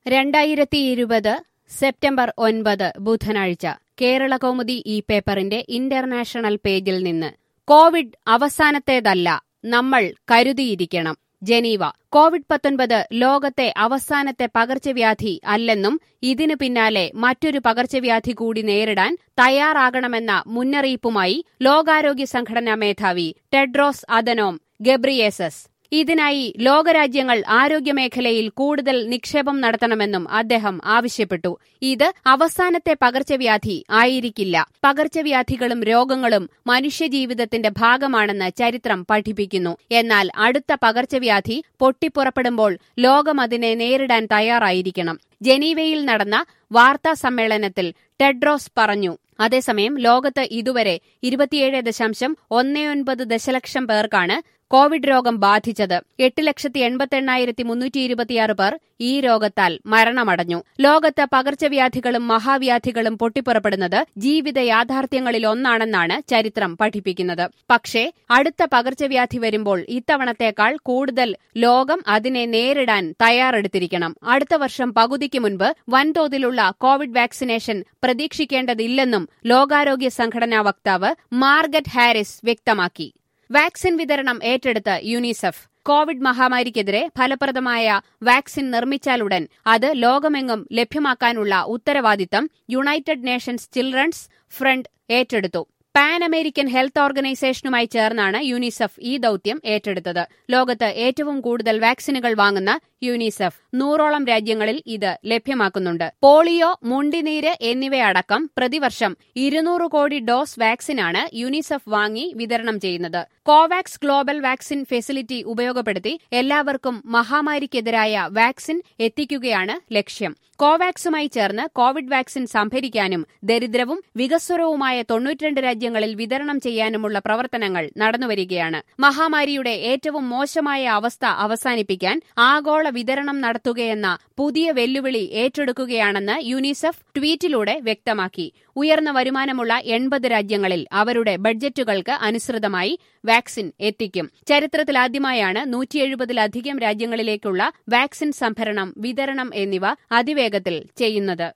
രണ്ടായിരത്തി ഇരുപത് സെപ്റ്റംബർ ഒൻപത് ബുധനാഴ്ച കേരള കൗമുദി ഈ പേപ്പറിന്റെ ഇന്റർനാഷണൽ പേജിൽ നിന്ന് കോവിഡ് അവസാനത്തേതല്ല നമ്മൾ കരുതിയിരിക്കണം ജനീവ കോവിഡ് പത്തൊൻപത് ലോകത്തെ അവസാനത്തെ പകർച്ചവ്യാധി അല്ലെന്നും ഇതിനു പിന്നാലെ മറ്റൊരു പകർച്ചവ്യാധി കൂടി നേരിടാൻ തയ്യാറാകണമെന്ന മുന്നറിയിപ്പുമായി ലോകാരോഗ്യ സംഘടനാ മേധാവി ടെഡ്രോസ് അദനോം ഗബ്രിയേസസ് ഇതിനായി ലോകരാജ്യങ്ങൾ ആരോഗ്യമേഖലയിൽ കൂടുതൽ നിക്ഷേപം നടത്തണമെന്നും അദ്ദേഹം ആവശ്യപ്പെട്ടു ഇത് അവസാനത്തെ പകർച്ചവ്യാധി ആയിരിക്കില്ല പകർച്ചവ്യാധികളും രോഗങ്ങളും മനുഷ്യജീവിതത്തിന്റെ ഭാഗമാണെന്ന് ചരിത്രം പഠിപ്പിക്കുന്നു എന്നാൽ അടുത്ത പകർച്ചവ്യാധി പൊട്ടിപ്പുറപ്പെടുമ്പോൾ ലോകം അതിനെ നേരിടാൻ തയ്യാറായിരിക്കണം ജനീവയിൽ നടന്ന വാർത്താ സമ്മേളനത്തിൽ ടെഡ്രോസ് പറഞ്ഞു അതേസമയം ലോകത്ത് ഇതുവരെ ഇരുപത്തിയേഴ് ദശാംശം ഒന്നേയൊൻപത് ദശലക്ഷം പേർക്കാണ് കോവിഡ് രോഗം ബാധിച്ചത് എട്ട് ലക്ഷത്തി എൺപത്തി എണ്ണായിരത്തി മുന്നൂറ്റി ഇരുപത്തിയാറ് പേർ ഈ രോഗത്താൽ മരണമടഞ്ഞു ലോകത്ത് പകർച്ചവ്യാധികളും മഹാവ്യാധികളും പൊട്ടിപ്പുറപ്പെടുന്നത് ജീവിത യാഥാർത്ഥ്യങ്ങളിൽ ഒന്നാണെന്നാണ് ചരിത്രം പഠിപ്പിക്കുന്നത് പക്ഷേ അടുത്ത പകർച്ചവ്യാധി വരുമ്പോൾ ഇത്തവണത്തേക്കാൾ കൂടുതൽ ലോകം അതിനെ നേരിടാൻ തയ്യാറെടുത്തിരിക്കണം അടുത്ത വർഷം പകുതിക്ക് മുൻപ് വൻതോതിലുള്ള കോവിഡ് വാക്സിനേഷൻ പ്രതീക്ഷിക്കേണ്ടതില്ലെന്നും ലോകാരോഗ്യ സംഘടനാ വക്താവ് മാർഗറ്റ് ഹാരിസ് വ്യക്തമാക്കി വാക്സിൻ വിതരണം ഏറ്റെടുത്ത് യുനിസെഫ് കോവിഡ് മഹാമാരിക്കെതിരെ ഫലപ്രദമായ വാക്സിൻ നിർമ്മിച്ചാലുടൻ അത് ലോകമെങ്ങും ലഭ്യമാക്കാനുള്ള ഉത്തരവാദിത്തം യുണൈറ്റഡ് നേഷൻസ് ചിൽഡ്രൻസ് ഫ്രണ്ട് ഏറ്റെടുത്തു പാൻ അമേരിക്കൻ ഹെൽത്ത് ഓർഗനൈസേഷനുമായി ചേർന്നാണ് യുനിസെഫ് ഈ ദൌത്യം ഏറ്റെടുത്തത് ലോകത്ത് ഏറ്റവും കൂടുതൽ വാക്സിനുകൾ വാങ്ങുന്ന യുനിസെഫ് നൂറോളം രാജ്യങ്ങളിൽ ഇത് ലഭ്യമാക്കുന്നുണ്ട് പോളിയോ മുണ്ടിനീര് എന്നിവയടക്കം പ്രതിവർഷം ഇരുന്നൂറ് കോടി ഡോസ് വാക്സിനാണ് യുനിസെഫ് വാങ്ങി വിതരണം ചെയ്യുന്നത് കോവാക്സ് ഗ്ലോബൽ വാക്സിൻ ഫെസിലിറ്റി ഉപയോഗപ്പെടുത്തി എല്ലാവർക്കും മഹാമാരിക്കെതിരായ വാക്സിൻ എത്തിക്കുകയാണ് ലക്ഷ്യം കോവാക്സുമായി ചേർന്ന് കോവിഡ് വാക്സിൻ സംഭരിക്കാനും ദരിദ്രവും വികസ്വരവുമായ തൊണ്ണൂറ്റിരണ്ട് രാജ്യങ്ങളിൽ വിതരണം ചെയ്യാനുമുള്ള പ്രവർത്തനങ്ങൾ നടന്നുവരികയാണ് മഹാമാരിയുടെ ഏറ്റവും മോശമായ അവസ്ഥ അവസാനിപ്പിക്കാൻ ആഗോള വിതരണം നടത്തുകയെന്ന പുതിയ വെല്ലുവിളി ഏറ്റെടുക്കുകയാണെന്ന് യുനിസെഫ് ട്വീറ്റിലൂടെ വ്യക്തമാക്കി ഉയർന്ന വരുമാനമുള്ള എൺപത് രാജ്യങ്ങളിൽ അവരുടെ ബഡ്ജറ്റുകൾക്ക് അനുസൃതമായി വാക്സിൻ എത്തിക്കും ചരിത്രത്തിലാദ്യമായാണ് നൂറ്റി എഴുപതിലധികം രാജ്യങ്ങളിലേക്കുള്ള വാക്സിൻ സംഭരണം വിതരണം എന്നിവ അതിവേഗത്തിൽ ചെയ്യുന്നത്